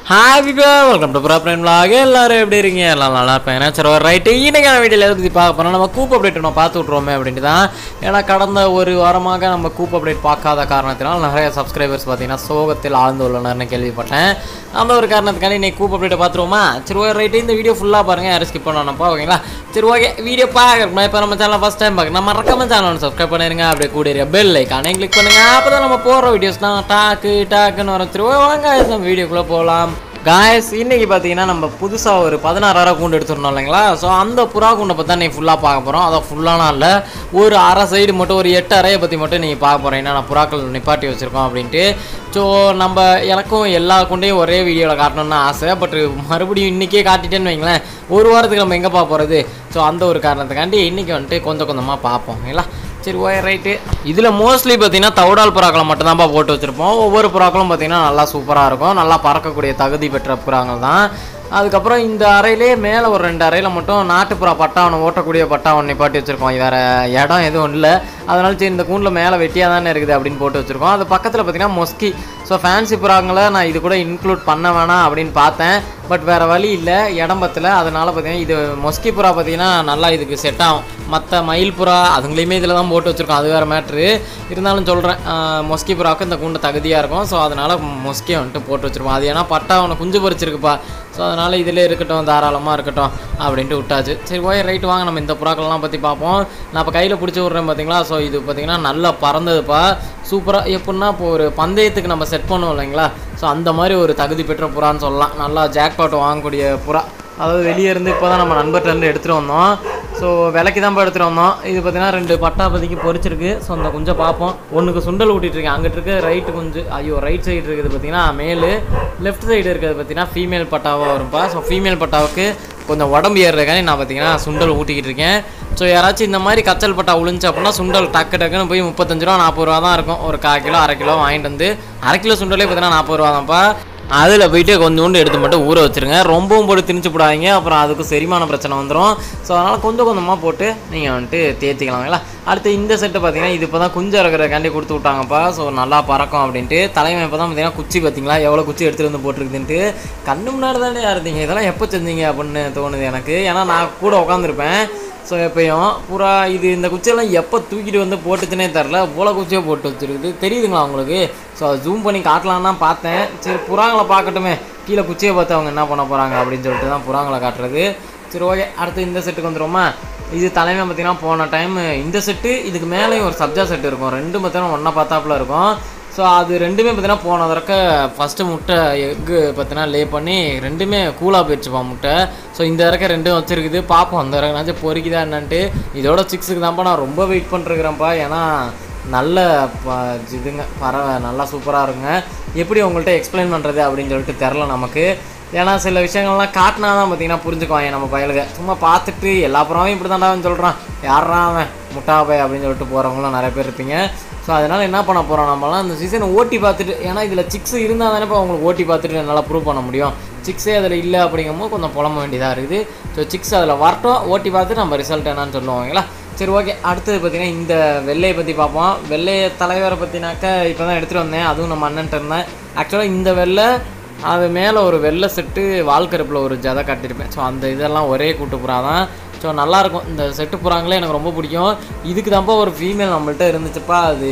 hi பீபா welcome to problem vlog எல்லாரும் எப்படி இருக்கீங்க எல்லாம் நல்லா இருப்பேன் சரி ஒரு ரைட்டு இன்னைக்கான வீடியோவில் எதை பற்றி பார்க்க போறோம் நம்ம கூப் அப்டேட் நம்ம பார்த்து விட்ருவோமே அப்படின்ட்டு தான் ஏன்னா கடந்த ஒரு வாரமாக நம்ம கூப் அப்டேட் பார்க்காத காரணத்தினால் நிறைய சப்ஸ்கிரைபர்ஸ் பார்த்தீங்கன்னா சோகத்தில் ஆழ்ந்து உள்ளனர்னு கேள்விப்பட்டேன் அந்த ஒரு காரணத்துக்காண்டி இன்னைக்கு கூப் அப்டேட்டை பார்த்துருவோமா சரி ஒரு ரைட்டு இந்த வீடியோ ஃபுல்லாக பாருங்கள் யாரும் ஸ்கிப் பண்ணணும்ப்பா ஓகேங்களா சரி ஓகே வீடியோ பார்க்கணும் இப்போ நம்ம சேனல் ஃபஸ்ட் டைம் பார்க்க நம்ம மறக்காம சேனல் சப்ஸ்கிரைப் பண்ணிருங்க அப்படியே கூட பெல் ஐக்கானே கிளிக் பண்ணுங்க அப்போ தான் நம்ம போகிற வீடியோஸ் தான் டாக்கு டாக்குன்னு வரும் சரி வாங்க நம்ம வீடியோக்குள்ளே போகலாம் காய்ஸ் இன்னைக்கு பார்த்தீங்கன்னா நம்ம புதுசாக ஒரு பதினாறு கூண்டு எடுத்துருந்தோம் இல்லைங்களா ஸோ அந்த புறா கூண்டை பற்றி தான் நீங்கள் ஃபுல்லாக பார்க்க போகிறோம் அதான் ஃபுல்லானா இல்லை ஒரு அரை சைடு மட்டும் ஒரு எட்டு அறையை பற்றி மட்டும் நீங்கள் பார்க்க போகிறோம் என்னென்ன புறாக்கள் நிப்பாட்டி வச்சுருக்கோம் அப்படின்ட்டு ஸோ நம்ம எனக்கும் எல்லா கூண்டையும் ஒரே வீடியோவில் காட்டணும்னு ஆசை பட் மறுபடியும் இன்றைக்கே காட்டிட்டேன்னு வைங்களேன் ஒரு வாரத்துக்கு நம்ம எங்கே பார்க்க போகிறது ஸோ அந்த ஒரு காரணத்துக்காண்டி இன்றைக்கி வந்துட்டு கொஞ்சம் கொஞ்சமாக பார்ப்போம் ஓகேங்களா சரி ஓய் ரைட்டு இதில் மோஸ்ட்லி பார்த்தீங்கன்னா தவுடால் புறாக்களை மட்டும்தான்ப்பா போட்டு வச்சுருப்போம் ஒவ்வொரு புறாக்களும் பார்த்தீங்கன்னா நல்லா சூப்பராக இருக்கும் நல்லா பறக்கக்கூடிய தகுதி பெற்ற புறாங்கள் தான் அதுக்கப்புறம் இந்த அறையிலே மேலே ஒரு ரெண்டு அறையில் மட்டும் நாட்டுப்புறா பட்டாவனை ஓட்டக்கூடிய பட்டாவன் நிப்பாட்டி வச்சுருக்கோம் வேறு இடம் எதுவும் இல்லை அதனால சரி இந்த கூண்டில் மேலே வெட்டியாக தானே இருக்குது அப்படின்னு போட்டு வச்சுருக்கோம் அது பக்கத்தில் பார்த்தீங்கன்னா மொஸ்கி ஸோ ஃபேன்சி புறாங்களை நான் இது கூட இன்க்ளூட் பண்ண வேணாம் அப்படின்னு பார்த்தேன் பட் வேறு வழி இல்லை இடம் பத்தில் அதனால் பார்த்தீங்கன்னா இது மொஸ்கி புறா பார்த்தீங்கன்னா நல்லா இதுக்கு செட் ஆகும் மற்ற மயில் புறா அதுங்களையுமே இதில் தான் போட்டு வச்சுருக்கோம் அது வேறு மேட்ரு இருந்தாலும் சொல்கிறேன் மொஸ்கி புறாவுக்கு இந்த கூண்டு தகுதியாக இருக்கும் ஸோ அதனால் மொஸ்கியை வந்துட்டு போட்டு வச்சுருப்போம் அது ஏன்னா பட்டா அவனை குஞ்சு பறிச்சிருக்குப்பா ஸோ அதனால் இதில் இருக்கட்டும் தாராளமாக இருக்கட்டும் அப்படின்ட்டு விட்டாச்சு சரி போய் ரைட்டு வாங்க நம்ம இந்த புறாக்கள்லாம் பற்றி பார்ப்போம் நான் இப்போ கையில் பிடிச்சி விட்றேன் பார்த்தீங்களா ஸோ இது பார்த்தீங்கன்னா நல்லா பறந்ததுப்பா சூப்பராக எப்படின்னா இப்போ ஒரு பந்தயத்துக்கு நம்ம செட் பண்ணுவோம் இல்லைங்களா ஸோ அந்த மாதிரி ஒரு தகுதி பெற்ற புறான்னு சொல்லலாம் நல்லா ஜாக்பாட் வாங்கக்கூடிய புறா அதாவது வெளியே இருந்து இப்போ தான் நம்ம நண்பர்கிட்ட இருந்து எடுத்துகிட்டு வந்தோம் ஸோ விலைக்கு தான் எடுத்துகிட்டு வந்தோம் இது பார்த்தீங்கன்னா ரெண்டு பட்டாபதிக்கு பொரிச்சிருக்கு ஸோ அந்த கொஞ்சம் பார்ப்போம் ஒன்றுக்கு சுண்டல் ஊட்டிட்டு இருக்கேன் அங்கிட்டு இருக்க ரைட்டு குஞ்சு ஐயோ ரைட் சைடு இருக்குது பார்த்தீங்கன்னா மேலு லெஃப்ட் சைடு இருக்கிறது பார்த்தீங்கன்னா ஃபீமேல் பட்டாவாக வரும்ப்பா ஸோ ஃபீமேல் பட்டாவுக்கு கொஞ்சம் உடம்பு ஏறுறதுக்காண்டி நான் பார்த்தீங்கன்னா சுண்டல் ஊட்டிக்கிட்டு இருக்கேன் ஸோ யாராச்சும் இந்த மாதிரி கச்சல் பட்டா உளுந்துச்சு அப்படின்னா சுண்டல் டக்கு டக்குன்னு போய் முப்பத்தஞ்சு ரூபா நாற்பது ரூபா தான் இருக்கும் ஒரு கால் கிலோ அரை கிலோ வாங்கிட்டு வந்து அரை கிலோ சுண்டலே பார்த்தீங்கன்னா நாற்பது ரூபா தான்ப்பா அதில் போயிட்டு கொஞ்சோண்டு எடுத்து மட்டும் ஊற வச்சுருங்க ரொம்பவும் போட்டு திணிச்சு போடாதீங்க அப்புறம் அதுக்கு செரிமான பிரச்சனை வந்துடும் ஸோ அதனால் கொஞ்சம் கொஞ்சமாக போட்டு நீங்கள் வந்துட்டு தேர்த்திக்கலாங்களா அடுத்து இந்த செட்டு பார்த்தீங்கன்னா இது இப்போ தான் குஞ்சு இறக்குறதுக்காண்டி கொடுத்து விட்டாங்கப்பா ஸோ நல்லா பறக்கும் அப்படின்ட்டு தலைமை இப்போ தான் பார்த்தீங்கன்னா குச்சி பார்த்தீங்களா எவ்வளோ குச்சி எடுத்துகிட்டு வந்து போட்டிருக்குதுன்ட்டு கண்ணு முன்னாடி தானே இருந்தீங்க இதெல்லாம் எப்போ செஞ்சீங்க அப்படின்னு தோணுது எனக்கு ஏன்னா நான் கூட உட்காந்துருப்பேன் ஸோ எப்பயும் பூரா இது இந்த குச்சியெல்லாம் எப்போ தூக்கிட்டு வந்து போட்டுச்சுனே தெரில இவ்வளோ குச்சியை போட்டு வச்சுருக்குது தெரியுதுங்களா உங்களுக்கு ஸோ அதை ஜூம் பண்ணி காட்டலான்னு தான் பார்த்தேன் சரி புறாங்களை பார்க்கட்டுமே கீழே குச்சியை பார்த்து அவங்க என்ன பண்ண போகிறாங்க அப்படின்னு சொல்லிட்டு தான் புறாங்களை காட்டுறது சரி ஓகே அடுத்து இந்த செட்டுக்கு வந்துருமா இது தலைமை பார்த்தீங்கன்னா போன டைம் இந்த செட்டு இதுக்கு மேலேயும் ஒரு சப்ஜா செட்டு இருக்கும் ரெண்டும் பார்த்தீங்கன்னா ஒன்றா பார்த்தாப்புல இருக்கும் ஸோ அது ரெண்டுமே பார்த்தீங்கன்னா போன தடக்க ஃபஸ்ட்டு முட்டை எக்கு பார்த்தீங்கன்னா லே பண்ணி ரெண்டுமே கூலாக போயிடுச்சுப்பா முட்டை ஸோ இந்த இறக்க ரெண்டும் வச்சுருக்குது பார்ப்போம் அந்த இறக்குனாச்சும் பொறிக்குதா என்னன்ட்டு இதோட சிக்ஸுக்கு தான்ப்பா நான் ரொம்ப வெயிட் பண்ணிருக்கிறேன்ப்பா ஏன்னா நல்ல ப இதுங்க பறவை நல்லா சூப்பராக இருங்க எப்படி உங்கள்கிட்ட எக்ஸ்பிளைன் பண்ணுறது அப்படின்னு சொல்லிட்டு தெரில நமக்கு ஏன்னா சில விஷயங்கள்லாம் காட்டினா தான் பார்த்தீங்கன்னா புரிஞ்சுக்குவாங்க நம்ம பயலுக சும்மா பார்த்துட்டு எல்லா புறாவையும் இப்படி தாண்டான்னு சொல்கிறான் யாரா அவன் முட்டா பை அப்படின்னு சொல்லிட்டு போகிறவங்களும் நிறைய பேர் இருப்பீங்க ஸோ அதனால் என்ன பண்ண போகிறோம் நம்மலாம் இந்த சீசனை ஓட்டி பார்த்துட்டு ஏன்னா இதில் சிக்ஸ் இருந்தால் தானே இப்போ உங்களுக்கு ஓட்டி பார்த்துட்டு என்னால் ப்ரூவ் பண்ண முடியும் சிக்ஸே அதில் இல்லை அப்படிங்கும்போது கொஞ்சம் புலம்ப வேண்டியதாக இருக்குது ஸோ சிக்ஸ் அதில் வரட்டும் ஓட்டி பார்த்துட்டு நம்ம ரிசல்ட் என்னன்னு சொல்லுவாங்களா சரி ஓகே அடுத்தது பார்த்தீங்கன்னா இந்த வெள்ளையை பற்றி பார்ப்போம் வெள்ளைய தலைவரை பற்றினாக்கா இப்போ தான் எடுத்துகிட்டு வந்தேன் அதுவும் நம்ம அண்ணன்ட்ட இருந்தேன் ஆக்சுவலாக இந்த வெள்ளை அது மேலே ஒரு வெள்ளை செட்டு வால்கருப்பில் ஒரு ஜதை காட்டியிருப்பேன் ஸோ அந்த இதெல்லாம் ஒரே கூட்டு புறா தான் ஸோ நல்லாயிருக்கும் இந்த செட்டு புறாங்களே எனக்கு ரொம்ப பிடிக்கும் இதுக்கு தான்ப்பா ஒரு ஃபீமேல் நம்மள்ட்ட இருந்துச்சுப்பா அது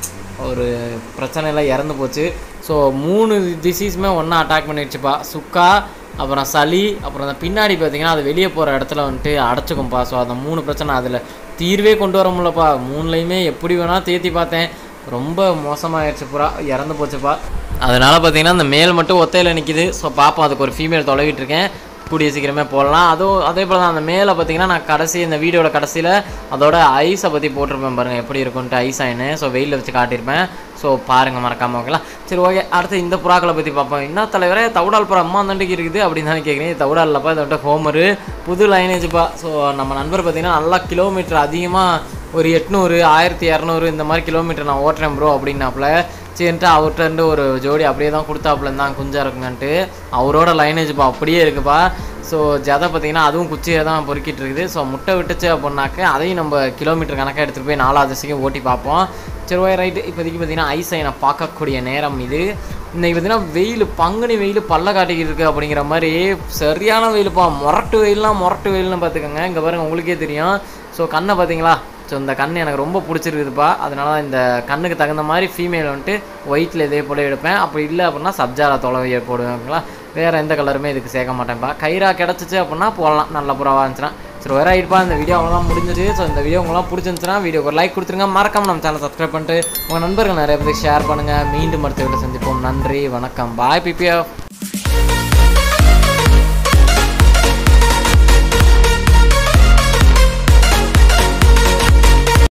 ஒரு பிரச்சனையில் இறந்து போச்சு ஸோ மூணு டிசீஸுமே ஒன்றா அட்டாக் பண்ணிடுச்சுப்பா சுக்கா அப்புறம் சளி அப்புறம் அந்த பின்னாடி பார்த்தீங்கன்னா அது வெளியே போகிற இடத்துல வந்துட்டு அடைச்சிக்கும்ப்பா ஸோ அந்த மூணு பிரச்சனை அதில் தீர்வே கொண்டு வர முடியலப்பா மூணுலையுமே எப்படி வேணால் தேத்தி பார்த்தேன் ரொம்ப மோசமாகிடுச்சு புறா இறந்து போச்சுப்பா அதனால் பார்த்தீங்கன்னா அந்த மேல் மட்டும் ஒத்தையில் நிற்கிது ஸோ பார்ப்போம் அதுக்கு ஒரு ஃபீமேல் தொலைவிட்டு இருக்கேன் கூடிய சீக்கிரமே போடலாம் அதுவும் அதே போல் தான் அந்த மேலே பார்த்தீங்கன்னா நான் கடைசி இந்த வீடியோட கடைசியில் அதோட ஐஸை பற்றி போட்டிருப்பேன் பாருங்கள் எப்படி இருக்குன்ட்டு ஐஸ் ஆயின்னு ஸோ வெயிலில் வச்சு காட்டியிருப்பேன் ஸோ பாருங்கள் மறக்காமல் ஓகேலாம் சரி ஓகே அடுத்து இந்த புறாக்களை பற்றி பார்ப்போம் என்ன தலைவரே தவுடால் புறா அம்மா தண்டிக்கு இருக்குது அப்படின்னு தானே கேட்குறீங்க தவுடால்லப்பா இதை வந்துட்டு ஹோமரு புது லைனேஜ்ப்பா ஸோ நம்ம நண்பர் பார்த்தீங்கன்னா நல்லா கிலோமீட்டர் அதிகமாக ஒரு எட்நூறு ஆயிரத்தி இரநூறு இந்த மாதிரி கிலோமீட்டர் நான் ஓட்டுறேன் ப்ரோ அப்படின்னாப்புல சரின்ட்டு அவர்கிட்ட இருந்து ஒரு ஜோடி அப்படியே தான் கொடுத்தாப்புல தான் குஞ்சா இருக்குங்கன்ட்டு அவரோட லைனேஜ்ப்பா அப்படியே இருக்குப்பா ஸோ ஜதை பார்த்தீங்கன்னா அதுவும் குச்சியை தான் பொறுக்கிட்டு இருக்குது ஸோ முட்டை விட்டுச்சு அப்படின்னாக்க அதையும் நம்ம கிலோமீட்டர் கணக்காக எடுத்துகிட்டு போய் நாலாவது திசைக்கும் ஓட்டி பார்ப்போம் சரி ஓய் ரைட்டு இப்போதைக்கு பார்த்தீங்கன்னா ஐஸை நான் பார்க்கக்கூடிய நேரம் இது இன்னைக்கு பார்த்தீங்கன்னா வெயில் பங்குனி வெயில் பல்ல காட்டிக்கிட்டு இருக்கு அப்படிங்கிற மாதிரி சரியான வெயிலுப்பா முரட்டு வெயில்லாம் முரட்டு வெயில்னு பார்த்துக்கோங்க இங்கே பாருங்க உங்களுக்கே தெரியும் ஸோ கண்ணை பார்த்தீங்களா ஸோ இந்த கண் எனக்கு ரொம்ப பிடிச்சிருக்குதுப்பா அதனால தான் இந்த கண்ணுக்கு தகுந்த மாதிரி ஃபீமேல் வந்துட்டு ஒயிட்டில் இதே போல் எடுப்பேன் அப்படி இல்லை அப்படின்னா சப்ஜாரா தொலைவியை போடுவேங்களா வேறு எந்த கலருமே இதுக்கு சேர்க்க மாட்டேன்ப்பா கயிறா கிடச்சிச்சு அப்படின்னா போடலாம் நல்ல புறாவாக இருந்துச்சுன்னா சரி வேற ஆகிடுப்பா இந்த வீடியோ அவ்வளோதான் முடிஞ்சிச்சு ஸோ இந்த வீடியோ உங்களாம் பிடிச்சிருந்துச்சுன்னா வீடியோக்கு ஒரு லைக் கொடுத்துருங்க மறக்காம நம்ம சேனல் சப்ஸ்கிரைப் பண்ணிட்டு உங்கள் நண்பர்கள் நிறைய பேருக்கு ஷேர் பண்ணுங்கள் மீண்டும் அடுத்த வீடியோ சந்திப்போம் நன்றி வணக்கம் பாய் பிபிஎஃப்